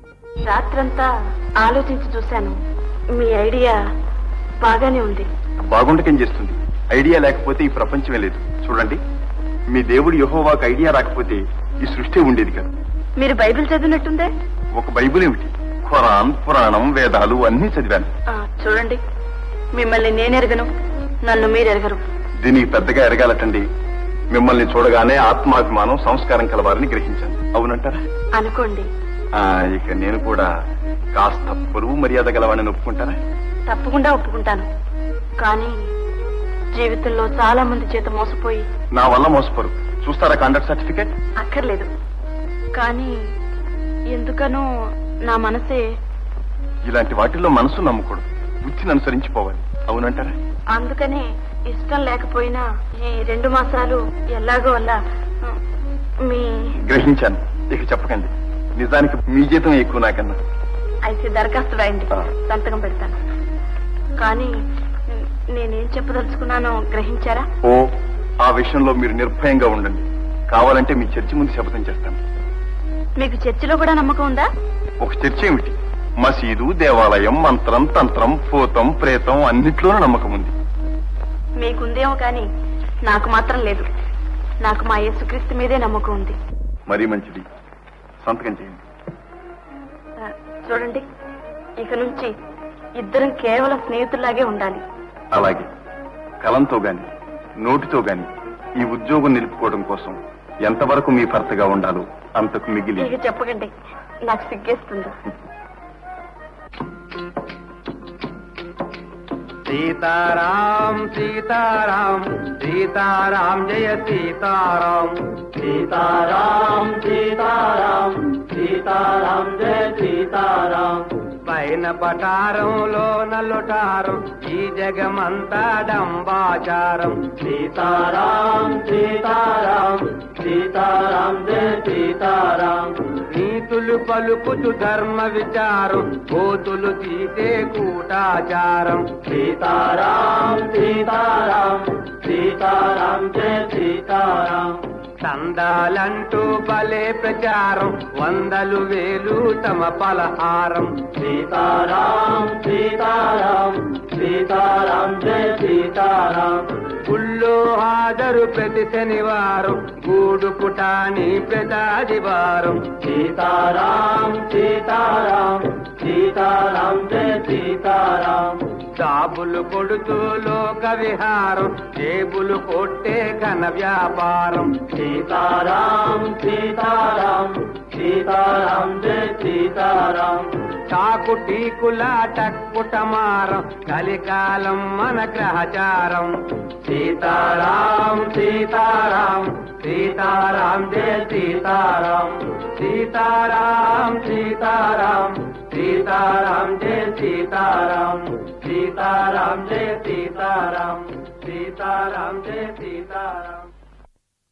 రాత్రంతా ఆలోచించి చూశాను మీ ఐడియా బాగానే ఉంది బాగుండకేం చేస్తుంది ఐడియా లేకపోతే ఈ ప్రపంచమే లేదు చూడండి మీ దేవుడు యహోవాకు ఐడియా రాకపోతే ఈ సృష్టి ఉండేది కాదు మీరు బైబిల్ చదివినట్టుందే ఒక బైబిల్ ఏమిటి ఖురాన్ పురాణం వేదాలు అన్నీ చదివాను ఆ, చూడండి మిమ్మల్ని నేనెరగను నన్ను మీరు ఎరగరు దీనికి పెద్దగా ఎరగాలటండి మిమ్మల్ని చూడగానే ఆత్మాభిమానం సంస్కారం కలవారని గ్రహించాను అవునంటారా అనుకోండి ఆ, ఇక నేను కూడా కాస్త పొరుగు మర్యాద గలవాడిని ఒప్పుకుంటారా తప్పకుండా ఒప్పుకుంటాను కానీ జీవితంలో చాలా మంది చేత మోసపోయి నా వల్ల మోసపోరు చూస్తారా కాండక్ట్ సర్టిఫికేట్ అక్కర్లేదు కానీ ఎందుకనో నా మనసే ఇలాంటి వాటిల్లో మనసు నమ్మకూడదు బుద్ధిని అనుసరించి పోవాలి అవునంటారా అందుకనే ఇష్టం లేకపోయినా ఈ రెండు మాసాలు ఎలాగో అలా ఆ, మీ గ్రహించాను ఇక చెప్పకండి నిజానికి మీ జీతం ఎక్కువ నాకన్నా అయితే దరఖాస్తు రాయండి ఆ. సంతకం పెడతాను కానీ నే- నేనేం చెప్పదలుచుకున్నానో గ్రహించారా ఓ ఆ విషయంలో మీరు నిర్భయంగా ఉండండి కావాలంటే మీ చర్చి ముందు శపథం చేస్తాను మీకు చర్చిలో కూడా నమ్మకం ఉందా ఒక చర్చ ఏమిటి మసీదు దేవాలయం మంత్రం తంత్రం భూతం ప్రేతం అన్నిట్లోనూ నమ్మకం ఉంది మీకుందేమో కానీ నాకు మాత్రం లేదు నాకు మా యేసుక్రీస్తు మీదే నమ్మకం ఉంది మరీ మంచిది సంతకం చేయండి ఆ, చూడండి ఇక నుంచి ఇద్దరం కేవలం స్నేహితుల్లాగే ఉండాలి అలాగే కలంతో గాని నోటితో గాని ఈ ఉద్యోగం నిలుపుకోవడం కోసం ఎంతవరకు మీ భర్తగా ఉండాలో అంతకు మిగిలి ఇక చెప్పకండి నాకు సిగ్గేస్తుంది सीताराम सीताराम सीताराम जय सीताराम सीताराम सीताराम सीताराम जय सीताराम పైన పటారంలో నలుటారం ఈ జగమంతా డంబాచారం సీతారాం సీతారాం సీతారాం జయ సీతారాం నీతులు పలుకుతు ధర్మ విచారం కోతులు తీసే కూటాచారం సీతారాం సీతారాం సీతారాం జయ సీతారాం చందాలంటూ భలే ప్రచారం వందలు వేలు తమ పలహారం సీతారాం సీతారాం సీతారాం జయ సీతారాం గుళ్ళో హాజరు ప్రతి శనివారం గూడు పుటాని ప్రతాదివారం సీతారాం సీతారాం సీతారాం జయ సీతారాం జాబులు కొడుతూ లోక విహారం జేబులు కొట్టే ఘన వ్యాపారం సీతారాం సీతారాం సీతారాం జయ సీతారాం చాకు టీకుల టక్కుటమారం కలికాలం మన గ్రహచారం సీతారాం సీతారాం సీతారాం జయ సీతారాం సీతారాం సీతారాం సీతారాం జయ సీతారాం సీతారాం జయ సీతారాం సీతారాం జయ సీతారాం